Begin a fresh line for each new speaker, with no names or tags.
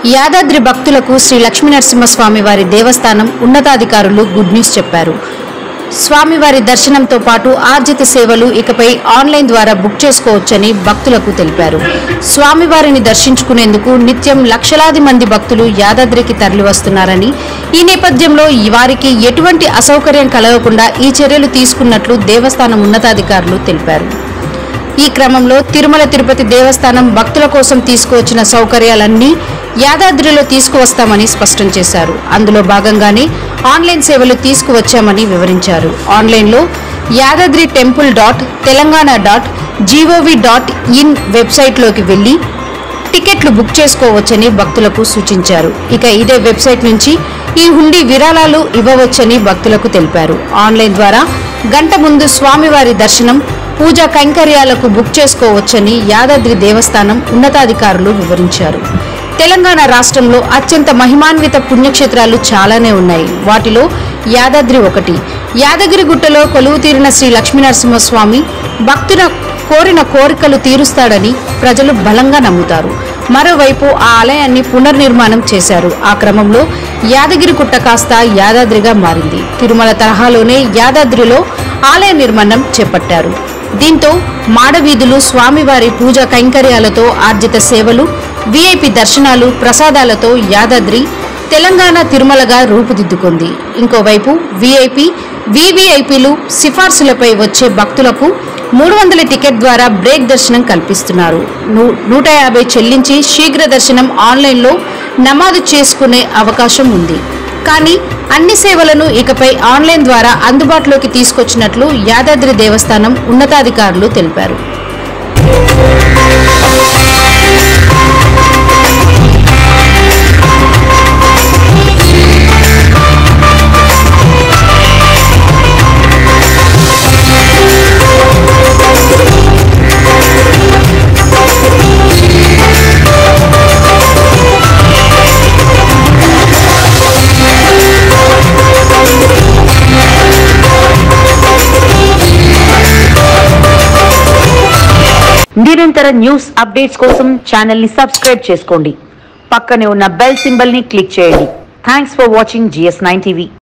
యాదాద్రి భక్తులకు శ్రీ లక్ష్మీనరసింహస్వామి వారి దేవస్థానం ఉన్నతాధికారులు గుడ్ న్యూస్ చెప్పారు స్వామివారి దర్శనంతో పాటు ఆర్జిత సేవలు ఇకపై ఆన్లైన్ ద్వారా బుక్ చేసుకోవచ్చని భక్తులకు తెలిపారు స్వామివారిని దర్శించుకునేందుకు నిత్యం లక్షలాది మంది భక్తులు యాదాద్రికి తరలివస్తున్నారని ఈ నేపథ్యంలో ఈ వారికి ఎటువంటి అసౌకర్యం కలగకుండా ఈ చర్యలు తీసుకున్నట్లు దేవస్థానం ఉన్నతాధికారులు తెలిపారు ఈ క్రమంలో తిరుమల తిరుపతి దేవస్థానం భక్తుల కోసం తీసుకువచ్చిన సౌకర్యాలన్నీ యాదాద్రిలో తీసుకువస్తామని స్పష్టం చేశారు అందులో భాగంగానే ఆన్లైన్ సేవలు తీసుకువచ్చామని వివరించారు ఆన్లైన్లో Yadadri temple dot Telangana dot G O V dot in వెబ్సైట్లోకి వెళ్ళి టికెట్లు బుక్ చేసుకోవచ్చని భక్తులకు సూచించారు ఇక ఇదే వెబ్సైట్ నుంచి ఈ హుండీ విరాళాలు ఇవ్వవచ్చని భక్తులకు తెలిపారు ఆన్లైన్ ద్వారా గంట ముందు స్వామివారి దర్శనం పూజా కైంకర్యాలకు బుక్ చేసుకోవచ్చని యాదాద్రి దేవస్థానం ఉన్నతాధికారులు వివరించారు తెలంగాణ రాష్ట్రంలో అత్యంత మహిమాన్విత పుణ్యక్షేత్రాలు చాలానే ఉన్నాయి వాటిలో యాదాద్రి ఒకటి యాదగిరి గుట్టలో కొలువు తీరిన శ్రీ లక్ష్మీనరసింహస్వామి భక్తుల కోరిన కోరికలు తీరుస్తాడని ప్రజలు బలంగా నమ్ముతారు మరోవైపు ఆ ఆలయాన్ని పునర్నిర్మాణం చేశారు ఆ క్రమంలో యాదగిరి గుట్ట కాస్త యాదాద్రిగా మారింది తిరుమల తరహాలోనే యాదాద్రిలో ఆలయ నిర్మాణం చేపట్టారు దీంతో మాడవీధులు స్వామివారి పూజా కైంకర్యాలతో ఆర్జిత సేవలు విఐపి దర్శనాలు ప్రసాదాలతో యాదాద్రి తెలంగాణ తిరుమలగా రూపుదిద్దుకుంది ఇంకోవైపు విఐపి వివిఐపీలు సిఫార్సులపై వచ్చే భక్తులకు మూడు వందల టికెట్ ద్వారా బ్రేక్ దర్శనం కల్పిస్తున్నారు నూ- నూట యాభై చెల్లించి శీఘ్ర దర్శనం ఆన్లైన్లో నమోదు చేసుకునే అవకాశం ఉంది కానీ అన్ని సేవలను ఇకపై ఆన్లైన్ ద్వారా అందుబాటులోకి తీసుకొచ్చినట్లు యాదాద్రి దేవస్థానం ఉన్నతాధికారులు తెలిపారు
నిరంతర న్యూస్ అప్డేట్స్ కోసం ఛానల్ ని సబ్స్క్రైబ్ చేసుకోండి పక్కనే ఉన్న బెల్ సింబల్ ని క్లిక్ చేయండి thanks for watching G S nine TV